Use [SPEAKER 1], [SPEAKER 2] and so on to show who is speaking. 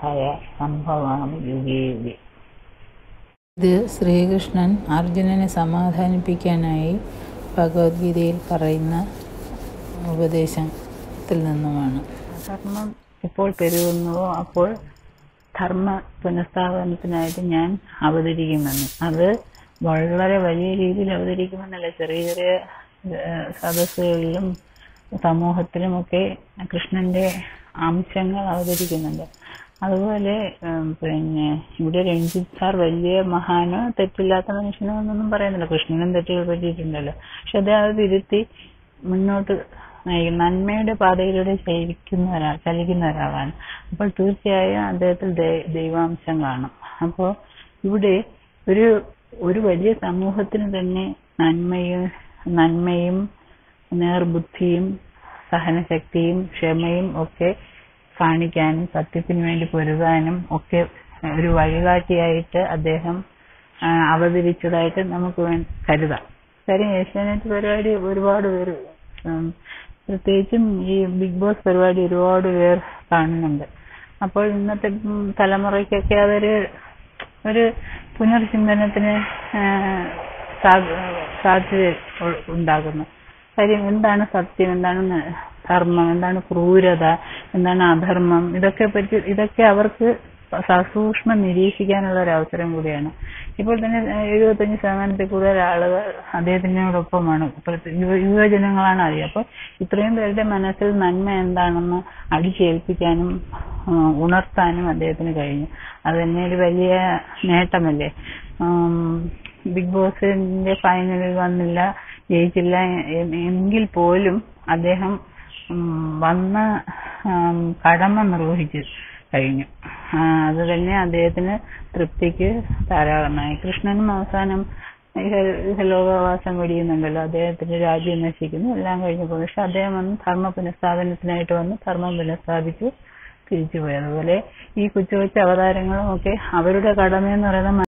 [SPEAKER 1] പുനരുത്ഥായ സംഭവാമി യുഗേ യുഗേ
[SPEAKER 2] ഇത് ശ്രീകൃഷ്ണൻ അർജുനനെ സമാധാനിപ്പിക്കാനായി ഭഗവത്ഗീതയിൽ പറയുന്ന ഉപദേശത്തിൽ നിന്നുമാണ്
[SPEAKER 1] ധർമ്മം എപ്പോൾ പെരുകുന്നുവോ അപ്പോൾ ധർമ്മ പുനഃസ്ഥാപനത്തിനായിട്ട് ഞാൻ അവതരിക്കുമെന്ന് അത് വളരെ വലിയ രീതിയിൽ അവതരിക്കുമെന്നല്ല ചെറിയ ചെറിയ ഏഹ്, സദസ്സുകളിലും സമൂഹത്തിലുമൊക്കെ കൃഷ്ണന്റെ അംശങ്ങൾ അവതരിക്കുന്നുണ്ട് അതുപോലെ ഉം, പിന്നെ ഇവിടെ രഞ്ജിത്ത് സാർ വലിയ മഹാനോ തെറ്റില്ലാത്ത മനുഷ്യനോ എന്നൊന്നും പറയുന്നില്ല കൃഷ്ണനും തെറ്റുകൾ പറ്റിയിട്ടുണ്ടല്ലോ പക്ഷെ അദ്ദേഹം അത് തിരുത്തി മുന്നോട്ട് നയിക്കും നന്മയുടെ പാതയിലൂടെ ചലിക്കുന്ന ഒരാൾ ചലിക്കുന്ന ഒരാളാണ് അപ്പോൾ തീർച്ചയായും അദ്ദേഹത്തിൽ ദൈ- ദൈവാംശം കാണും അപ്പോൾ ഇവിടെ ഒരു ഒരു വലിയ സമൂഹത്തിന് തന്നെ നന്മയും നന്മയും നേർബുദ്ധിയും സഹനശക്തിയും ക്ഷമയും ഒക്കെ കാണിക്കാനും സത്യത്തിന് വേണ്ടി പൊരുതാനും ഒക്കെ ഒരു വഴികാട്ടിയായിട്ട് അദ്ദേഹം ആ, അവതരിച്ചതായിട്ട് നമുക്ക് വേ- കരുതാം കാര്യം ഏഷ്യാനെറ്റ് പരിപാടി ഒരുപാട് പേര് ഉം, പ്രത്യേകിച്ചും ഈ ബിഗ് ബോസ് പരിപാടി ഒരുപാട് പേർ കാണുന്നുണ്ട് അപ്പോൾ ഇന്നത്തെ ഉം, തലമുറയ്ക്കൊക്കെ അതൊരു ഒരു പുനർചിന്തനത്തിന് ആ, സാ- സാധ്യത ഉ- ഉണ്ടാകുന്നു കാര്യം എന്താണ് സത്യം എന്താണ് ന- ധർമ്മം എന്താണ് ക്രൂരത എന്താണ് അധർമ്മം ഇതൊക്കെ പറ്റി ഇതൊക്കെ അവർക്ക് സസൂക്ഷ്മം നിരീക്ഷിക്കാനുള്ള ഒരു അവസരം കൂടിയാണ് ഇപ്പോൾ തന്നെ എഴുപത്തഞ്ച് ശതമാനത്തിൽ കൂടുതൽ ആളുകൾ അദ്ദേഹത്തിനോടൊപ്പമാണ് പ്രത്യേക യുവ യുവജനങ്ങളാണ് അറിയുക അപ്പോൾ ഇത്രയും പേരുടെ മനസ്സിൽ നന്മ എന്താണെന്ന് അടിച്ചേൽപ്പിക്കാനും ആ, ഉണർത്താനും അദ്ദേഹത്തിന് കഴിഞ്ഞു അത് തന്നെ ഒരു വലിയ നേട്ടമല്ലേ ആം, ബിഗ് ബോസിന്റെ ഫൈനലിൽ വന്നില്ല ജയിച്ചില്ല എ- എങ്കിൽ പോലും അദ്ദേഹം ഉം, വന്ന ആം, കടമ നിർവഹിച്ചു കഴിഞ്ഞു ആ, അത് തന്നെ അദ്ദേഹത്തിന് തൃപ്തിക്ക് ധാരാളമായി കൃഷ്ണനും അവസാനം ഇഹ- ഇഹലോകവാസം വെടിയുന്നുണ്ടല്ലോ അദ്ദേഹത്തിന്റെ രാജ്യം നശിക്കുന്നു എല്ലാം കഴിഞ്ഞു പോകുന്നു പക്ഷെ അദ്ദേഹം വന്ന് ധർമ്മ പുനഃസ്ഥാപനത്തിനായിട്ട് വന്ന് ധർമ്മം പുനഃസ്ഥാപിച്ചു തിരിച്ചുപോയി അതുപോലെ ഈ കൊച്ചു കൊച്ചു അവതാരങ്ങളും ഒക്കെ അവരുടെ കടമയെന്ന് പറയുന്നത്